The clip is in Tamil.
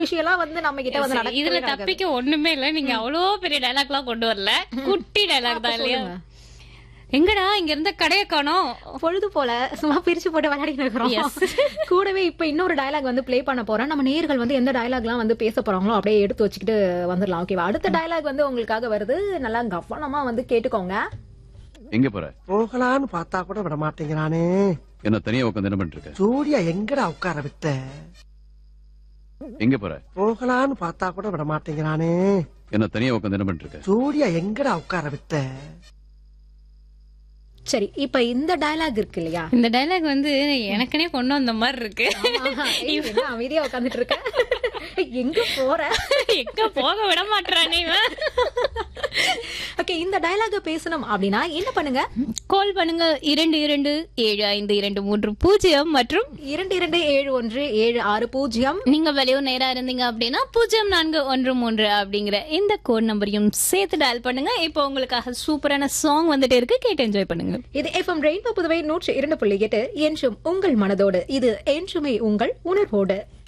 விஷயம்லாம் வந்து நம்ம கிட்ட வந்து சரி, இதுல நடக்கவே நடக்காது. தப்பிக்க ஒண்ணுமே இல்ல நீங்க அவ்வளோ பெரிய டைலாக் எல்லாம் கொண்டு வரல குட்டி டைலாக் தான் இல்லையா சொல்லுங்க. எங்கடா இங்க இருந்த கடைய காணோம் பொழுது போல சும்மா பிரிச்சு போட்டு விளையாடிட்டு இருக்கிறோம் Yes. கூடவே இப்ப இன்னொரு டயலாக் வந்து ப்ளே பண்ண போறோம் நம்ம நேயர்கள் வந்து எந்த டயலாக்லாம் வந்து பேச போறாங்களோ அப்படியே எடுத்து வச்சுக்கிட்டு வந்துடலாம் ஓகேவா அடுத்த டயலாக் வந்து உங்களுக்காக வருது நல்லா கவனமா வந்து கேட்டுக்கோங்க எங்க போற போகலான்னு பார்த்தா கூட விட மாட்டேங்கிறானே என்ன தனியா உட்காந்து என்ன பண்ணிட்டு இருக்க ஜோடியா எங்கடா உட்கார விட்ட எங்க போற போகலான்னு பார்த்தா கூட விட மாட்டேங்கிறானே என்ன தனியா உட்காந்து என்ன பண்ணிட்டு இருக்க ஜோடியா எங்கடா உட்கார விட்ட சரி இப்ப இந்த டயலாக் இருக்கு இல்லையா இந்த டைலாக் வந்து எனக்குனே கொண்டு வந்த மாதிரி இருக்கு ஆஹா, ஏய், என்ன அமைதியா உட்காந்துட்டு இருக்க எங்க போற எங்க போக விட மாட்டானே ஓகே இந்த டயலாக பேசணும் அப்படின்னா என்ன பண்ணுங்க கால் பண்ணுங்க இரண்டு இரண்டு ஏழு ஐந்து இரண்டு மூன்று பூஜ்ஜியம் மற்றும் இரண்டு இரண்டு ஏழு ஒன்று ஏழு ஆறு பூஜ்ஜியம் நீங்க வெளியூர் நேரா இருந்தீங்க அப்படின்னா பூஜ்ஜியம் நான்கு ஒன்று மூன்று அப்படிங்கிற இந்த கோட் நம்பரையும் சேர்த்து டயல் பண்ணுங்க இப்போ உங்களுக்காக சூப்பரான சாங் வந்துட்டு இருக்கு கேட்டு என்ஜாய் பண்ணுங்க இது எஃப்எம் ரெயின்போ புதுவை நூற்றி இரண்டு புள்ளி எட்டு என்றும் உங்கள் மனதோடு இது என்றுமே உங்கள் உணர்வோடு